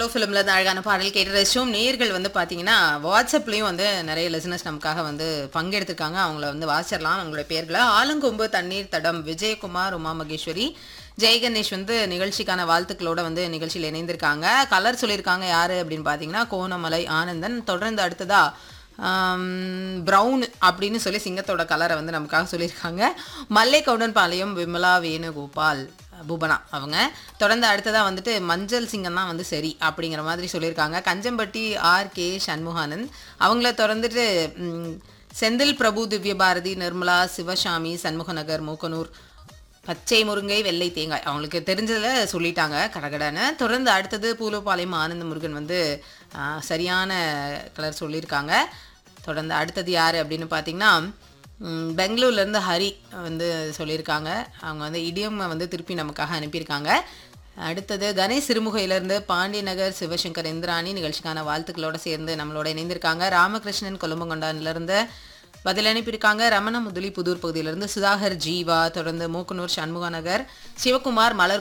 hello ஃபிலிமில் இருந்து அழகான பாடல் கேட்டு ரசிச்சோம் நேர்கள் வந்து பார்த்தீங்கன்னா வாட்ஸ்அப்லேயும் வந்து நிறைய லிசனர்ஸ் நமக்காக வந்து பங்கெடுத்திருக்காங்க அவங்கள வந்து வாசிச்சிடலாம் அவங்களுடைய பேர்களை ஆலங்கொம்பு தண்ணீர் தடம் விஜயகுமார் உமா மகேஸ்வரி ஜெய் கணேஷ் வந்து நிகழ்ச்சிக்கான வாழ்த்துக்களோட வந்து நிகழ்ச்சியில் இணைந்திருக்காங்க கலர் சொல்லியிருக்காங்க யாரு அப்படின்னு பார்த்தீங்கன்னா கோணமலை ஆனந்தன் தொடர்ந்து அடுத்ததா ப்ரௌன் அப்படின்னு சொல்லி சிங்கத்தோட கலரை வந்து நமக்காக சொல்லியிருக்காங்க மல்லை கவுடன் பாளையம் விமலா வேணுகோபால் பூபனா அவங்க தொடர்ந்து அடுத்ததாக வந்துட்டு மஞ்சள் சிங்கம் தான் வந்து சரி அப்படிங்கிற மாதிரி சொல்லியிருக்காங்க கஞ்சம்பட்டி ஆர் கே சண்முகானந்த் அவங்கள தொடர்ந்துட்டு ம், செந்தில் பிரபு திவ்ய பாரதி நிர்மலா சிவசாமி சண்முகநகர் மூக்கனூர் பச்சை முருங்கை வெள்ளை தேங்காய் அவங்களுக்கு தெரிஞ்சதில் சொல்லிட்டாங்க கடகடன்னு தொடர்ந்து அடுத்தது பூலோபாளையம் ஆனந்த முருகன் வந்து ஆ, சரியான கலர் சொல்லியிருக்காங்க தொடர்ந்து அடுத்தது யார் அப்படின்னு பார்த்தீங்கன்னா ம், பெங்களூர்லேருந்து ஹரி வந்து சொல்லியிருக்காங்க அவங்க வந்து இடியம் வந்து திருப்பி நமக்காக அனுப்பியிருக்காங்க அடுத்தது கணேஷ் சிறுமுகையிலேருந்து பாண்டியநகர் சிவசங்கர் இந்திராணி நிகழ்ச்சிக்கான வாழ்த்துக்களோட சேர்ந்து நம்மளோட இணைந்திருக்காங்க ராமகிருஷ்ணன் கொலும்பங்கொண்டான்லேருந்து பதில் அனுப்பியிருக்காங்க ரமண முதலி புதூர் பகுதியிலிருந்து சுதாகர் ஜீவா தொடர்ந்து மூக்கனூர் சண்முகநகர் சிவகுமார் மலர்